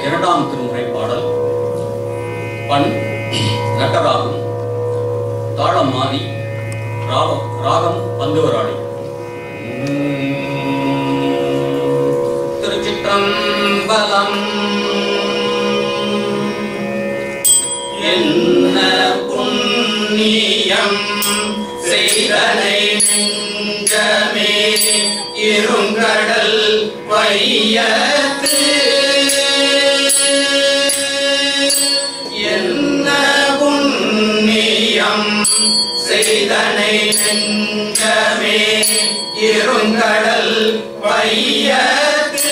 இரண்டாம் திருமுறை பாடல் பண் நட்டராகம் தாளம் மாறி ராகம் ராகம் பந்துவராளி திருச்சிற்றம்பலம் என்ன புண்ணியம் செய்தனை நெஞ்சமே இருங்கடல் வையத்து என்ன புண்ணியம் செய்தனை நெஞ்சமே இருங்கடல் வையத்து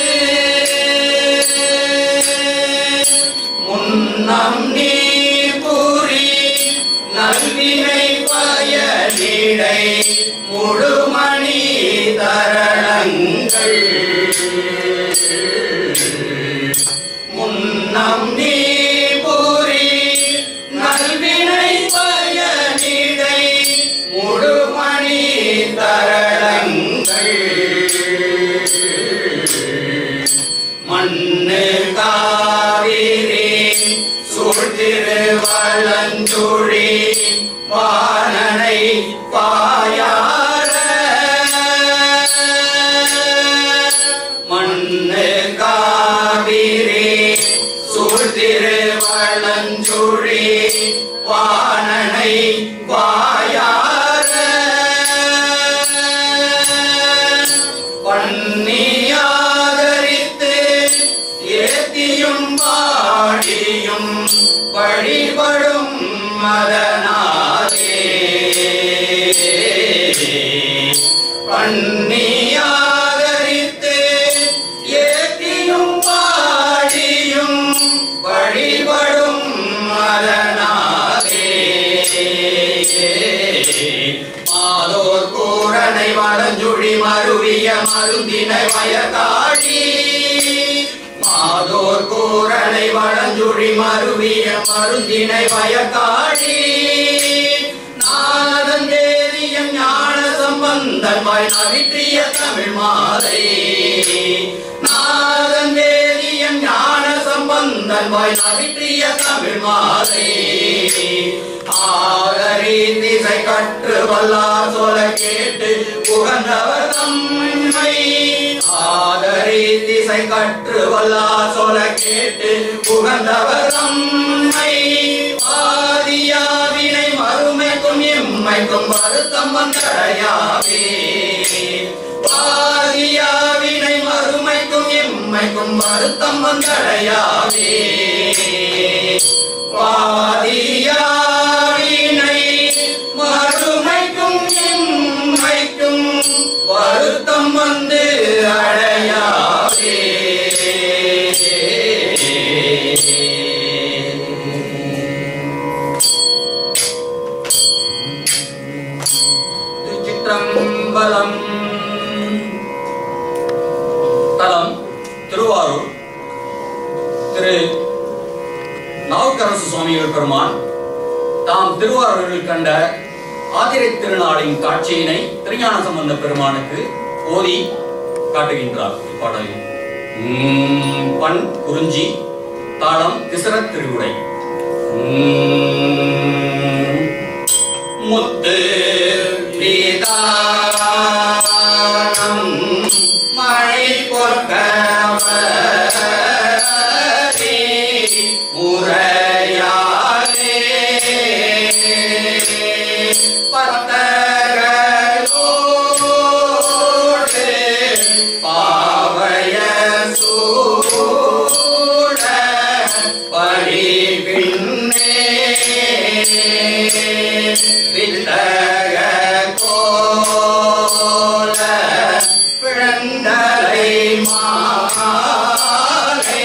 முன்னம் நீ புரி நல்வினை பயனிடை முழுமணி தரணங்கள் முன்னம் நீ புரி நல்வினை பயனிடை முழுமணி தரணங்கள் மண்ணு காவிரி சூழ்திரு வளஞ்சுழி வானனை பாயார மண்ணு காவிரி சூழ்திரு வளஞ்சுழி வானனை பாயார பண்ணியாதரித்து ஏத்தியும் பாடியும் வழிபடும் மதனாரே பண்ணியாதரித்து ஏத்தியும் பாடியும் வழிபடும் மதனாரே மாதோர் கூரனை வளஞ்சுழி மருவிய மருந்தினை வயக்காடி மாதோர் கூரனை வளஞ்சுழி மருவிய மருந்தினை வயக்காடி நாதன் தேரியம் ஞான சம்பந்தன் வாய் நவிற்றிய தமிழ் மாலை நாதன் தேரியம் ஞான சம்பந்தன் வாய் நவிற்றிய தமிழ் மாலை ஆதரி திசை கற்று வல்லார் சொல கேட்டு புகழ்ந்தவர் தம்மை ஆதரி திசை கற்று வல்லார் சொல கேட்டு புகழ்ந்தவர் தம்மை ஆதியாவினை மறுமைக்கும் எம்மைக்கும் வருத்தம் வந்தடையாவே பாதியாவினை மறுமைக்கும் எம்மைக்கும் வருத்தம் வந்தடையாவே பாதியாவினை மறுமைக்கும் எம்மைக்கும் வருத்தம் வந்து அடையாவே திருச்சிற்றம்பலம் தலம் திருவாரூர் திரு நாவுக்கரசு சுவாமிகள் பெருமான் தாம் திருவாரூரில் கண்ட ஆதிரை திருநாளின் காட்சியினை திருஞான சம்பந்த பெருமானுக்கு ஓதி காட்டுகின்றார் இப்பாடலில் உம், பண் குறிஞ்சி தாளம் திசர திருவுடை உம், முத்து வீதானம் மழை பொற்கவரே முறையாலே பத்தகளோடு பாவய சூட பழி பின்னே வித்தக கோல பிழந்தலை மாலை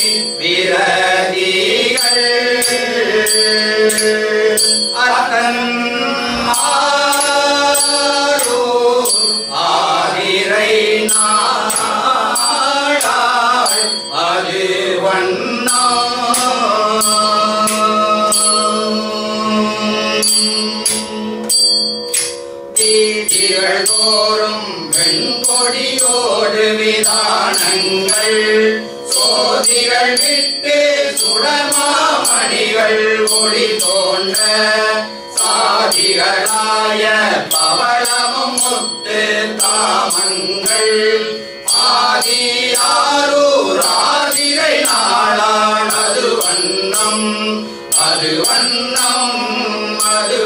விரதிகள் அத்தன் மாறோ ஆதிரை நாடாள் அது வண்ணா தீதிகள் தோறும் வெண்கொடியோடு விதானங்கள் சோதிகள் விட்டு சுடமாமணிகள் ஒளி தோன்ற சாதிகளாய பவளமும் முத்து தாமங்கள் ஆதி ஆரூர் ஆதிரை நாளான் அது வண்ணம் அது வண்ணம் அது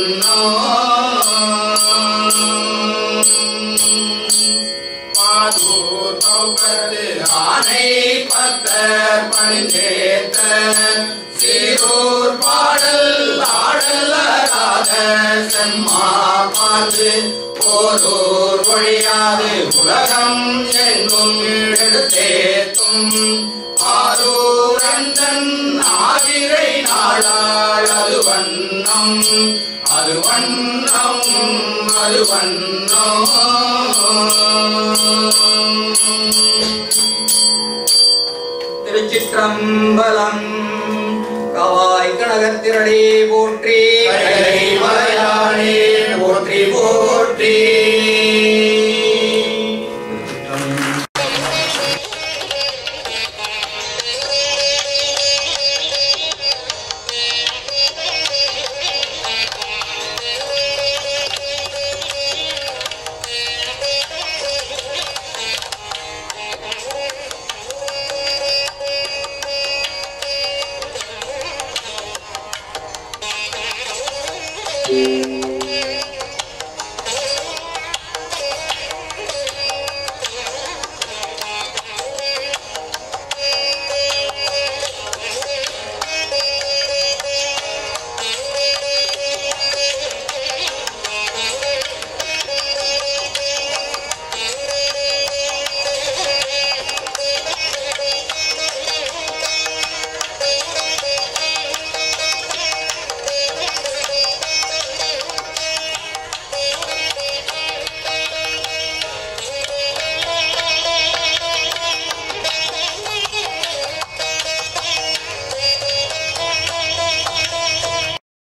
வண்ணம் மாதூர் பௌக்கத்து ஆனை பத்தர் பணிந்தேத்த சீரூர் பாடல் ஆடலராத செம்மா பாந்து போரூர் ஒழியாது உலகம் எங்கும் எடுத்தேத்தும் ஆரூர் அந்தன் ஆதிரை நாளாள் அது வண்ணம் அது வண்ணம் அது வண்ணம் திருச்சிற்றம்பலம் கவாய் கனகத்திரளே போற்றி கைலை மலையானே போற்றி போற்றி